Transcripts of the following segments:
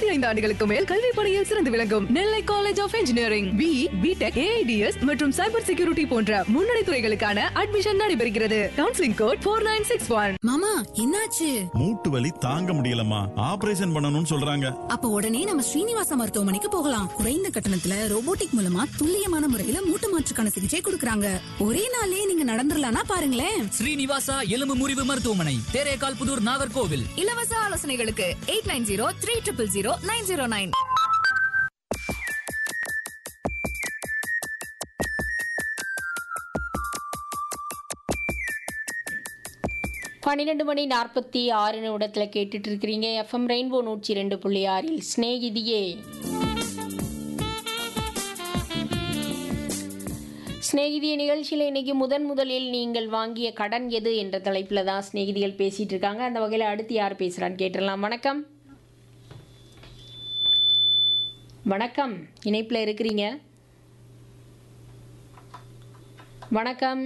முப்பத்தி ஐந்து ஆண்டுகளுக்கு மேல் கல்வி பணியில் சிறந்து விளங்கும் Nellai college of engineering B BTech AIDS மற்றும் சைபர் செக்யூரிட்டி போன்ற முன்னணி துறைகளுக்கான அட்மிஷன் நடைபெறுகிறது counselling code four nine six one மாமா என்னாச்சு மூட்டு வலி தாங்க முடியலம்மா ஆபரேஷன் பண்ணணும்னு சொல்றாங்க அப்ப உடனே நம்ம ஸ்ரீனிவாச மருத்துவமனைக்கு போகலாம் குறைந்த கட்டணத்துல ரோபோட்டிக் மூலமா துல்லியமான முறையில மூட்டு மாற்றுக்கான சிகிச்சை கொடுக்கறாங்க ஒரே நாள்லயே நீங்க நடந்துடலாம்னா பாருங்களேன் ஸ்ரீனிவாசா எலும்பு முறிவு மருத்துவமனை தேரேகால் புதூர் நாகர்கோவில் இலவச ஆலோசனைகளுக்கு eight nine zero three triple zero nine zero nine பன்னிரெண்டு மணி நாற்பத்தி ஆறு நிமிடத்தில் கேட்டுட்டு இருக்கிறீங்க எஃப்எம் ரெயின்போ நூற்றி ரெண்டு புள்ளி ஆறில் ஸ்நேகிதியே ஸ்நேகிதிய நிகழ்ச்சியில் இன்னைக்கு முதன் முதலில் நீங்கள் வாங்கிய கடன் எது என்ற தலைப்பில் தான் ஸ்நேகிதிகள் பேசிட்டு இருக்காங்க அந்த வகையில் அடுத்து யார் பேசுகிறான்னு கேட்டுடலாம் வணக்கம் வணக்கம் இணைப்பில் இருக்கிறீங்க வணக்கம்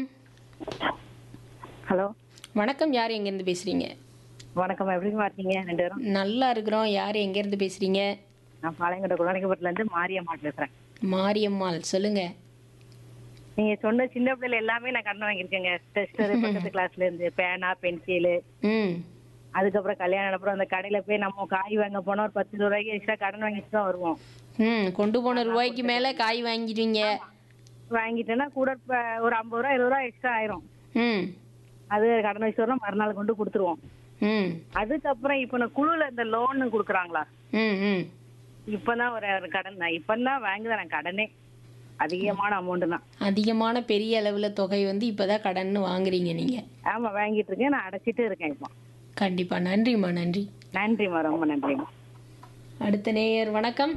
ஹலோ வணக்கம் யார் எங்கேருந்து பேசுகிறீங்க வணக்கம் எப்படிமா இருக்கீங்க ரெண்டு பேரும் நல்லா இருக்கிறோம் யார் எங்கேருந்து பேசுகிறீங்க நான் பாளையங்கோட்டை குழந்தைக்கப்பட்டில இருந்து மாரியம்மா பேசுறேன் மாரியம்மாள் சொல்லுங்க நீங்க சொன்ன சின்ன பிள்ளைல எல்லாமே நான் கடன் வாங்கியிருக்கேங்க டெஸ்டர் பக்கத்து கிளாஸ்ல இருந்து பேனா பென்சிலு ம் அதுக்கப்புறம் கல்யாணம் அப்புறம் அந்த கடையில போய் நம்ம காய் வாங்க போனா ஒரு பத்து இருபது ரூபாய்க்கு எக்ஸ்ட்ரா கடன் வாங்கிட்டு தான் வருவோம் ம் கொண்டு போன ரூபாய்க்கு மேலே காய் வாங்கிடுவீங்க வாங்கிட்டேன்னா கூட இப்ப ஒரு ஐம்பது ரூபா இருபது ரூபா எக்ஸ்ட்ரா ஆயிரும் ம் அது கடன் வச்சு வரலாம் மறுநாள் கொண்டு கொடுத்துருவோம் ம் அதுக்கப்புறம் இப்ப நான் குழுல இந்த லோன் கொடுக்குறாங்களா ம் ம் இப்பதான் ஒரு ஒரு கடன் தான் இப்பதான் வாங்குதான் நான் கடனே அதிகமான அமௌண்ட் தான் அதிகமான பெரிய அளவில் தொகை வந்து இப்போ தான் கடன்னு வாங்குறீங்க நீங்கள் ஆமா வாங்கிட்டு இருக்கேன் நான் அடைச்சிட்டு இருக்கேன் இப்போ கண்டிப்பாக நன்றிம்மா நன்றி நன்றிம்மா ரொம்ப நன்றிம்மா அடுத்த நேயர் வணக்கம்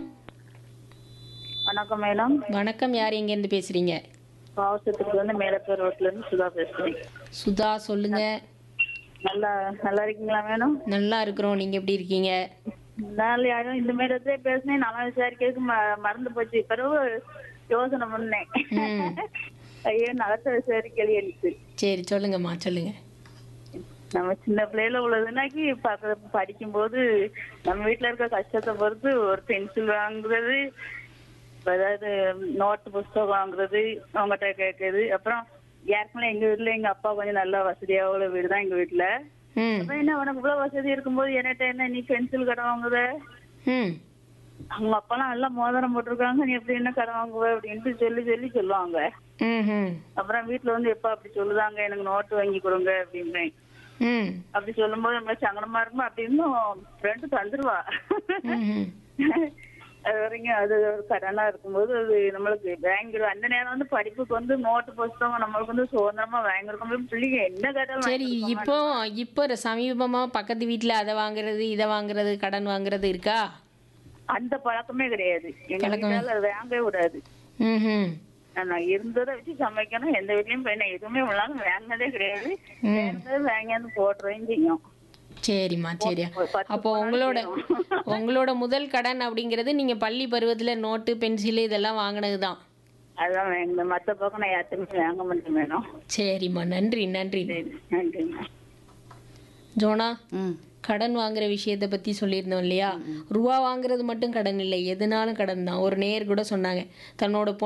வணக்கம் மேடம் வணக்கம் யார் எங்கேருந்து பேசுகிறீங்க பாவசத்துக்கு வந்து மேலப்பேர் ரோட்ல இருந்து சுதா பேசுறேன் சுதா சொல்லுங்க நல்லா நல்லா இருக்கீங்களா மேடம் நல்லா இருக்கிறோம் நீங்கள் எப்படி இருக்கீங்க நாள் யாரும் இந்த மாதிரி இடத்துல பேசினேன் நல்லா விசாரிக்கிறதுக்கு ம- மறந்து போச்சு பிறகு யோசனை பண்ணேன் ம். ஐயோ நலத்தை விசாரிக்கல எனக்கு சரி சொல்லுங்கம்மா சொல்லுங்க நம்ம சின்ன பிள்ளையில உள்ளதுனாக்கி பக்க படிக்கும்போது நம்ம வீட்ல இருக்க கஷ்டத்தை பொறுத்து ஒரு பென்சில் வாங்குறது இப்ப ஏதாவது நோட்டு புஸ்தகம் வாங்குறது அவங்ககிட்ட கேட்கறது அப்புறம் ஏற்கனவே எங்க வீட்ல எங்க அப்பா கொஞ்சம் நல்ல வசதியா உள்ள வீடு தான் எங்க வீட்ல ம் அப்புறம் என்ன உனக்கு இவ்வளவு வசதி இருக்கும்போது என்கிட்ட என்ன நீ பென்சில் கடை வாங்குத ம் அவங்க அப்பெல்லாம் நல்லா மோதிரம் போட்டிருக்காங்க நீ எப்படி என்ன கடை வாங்குவ அப்படின்ட்டு சொல்லி சொல்லி சொல்லுவாங்க ம் ம் அப்புறம் வீட்ல வந்து எப்ப அப்படி சொல்லுதாங்க எனக்கு நோட்டு வாங்கி கொடுங்க அப்படின்றேன் ம் அப்படி சொல்லும்போது நம்மளுக்கு சங்கடமா இருக்கும் அப்படின்னு ஃப்ரெண்டு தந்துருவா ம் அது வரைக்கும் அது ஒரு கடனா இருக்கும்போது அது நம்மளுக்கு வாங்கிடும் அந்த நேரம் வந்து படிப்புக்கு வந்து நோட்டு புஸ்தகம் நம்மளுக்கு வந்து சுதந்திரமா வாங்கிருக்கும் பிள்ளைங்க என்ன கேட்டாலும் சரி வாங்கி இப்போ இப்போ சமீபமா பக்கத்து வீட்ல அதை வாங்குறது இதை வாங்குறது கடன் வாங்குறது இருக்கா அந்த பழக்கமே கிடையாது எங்க பழக்கம். வீட்டால அது வாங்கவே விடாது ம் நான் இருந்ததை வச்சு சமைக்கணும் எந்த வீட்லயும் போய் நான் எதுவுமே உள்ளாலும் வாங்கினதே கிடையாது இருந்தது வாங்கியாந்து போட்டுறதையும் செய்யும் சரிம்மா சரி ஒரு பத்து அப்போ பணம் உங்களோட செய்யணும். உங்களோட முதல் கடன் அப்படிங்கிறது நீங்க பள்ளி பருவத்துல நோட்டு பென்சில் இதெல்லாம் வாங்கினது தான் அதுதான் வாங்கினேன் மத்த பக்கம் நான் யாருக்குமே வாங்க மாட்டேன் மேடம் சரிம்மா நன்றி நன்றி சரி நன்றிங்க ஜோனா ம் கடன் வாங்குற விஷயத்தை பத்தி சொல்லியிருந்தோம் இல்லையா ரூபா வாங்குறது மட்டும் கடன் இல்லை எதுனாலும் கடன் தான் ஒரு நேர் கூட சொன்னாங்க தன்னோட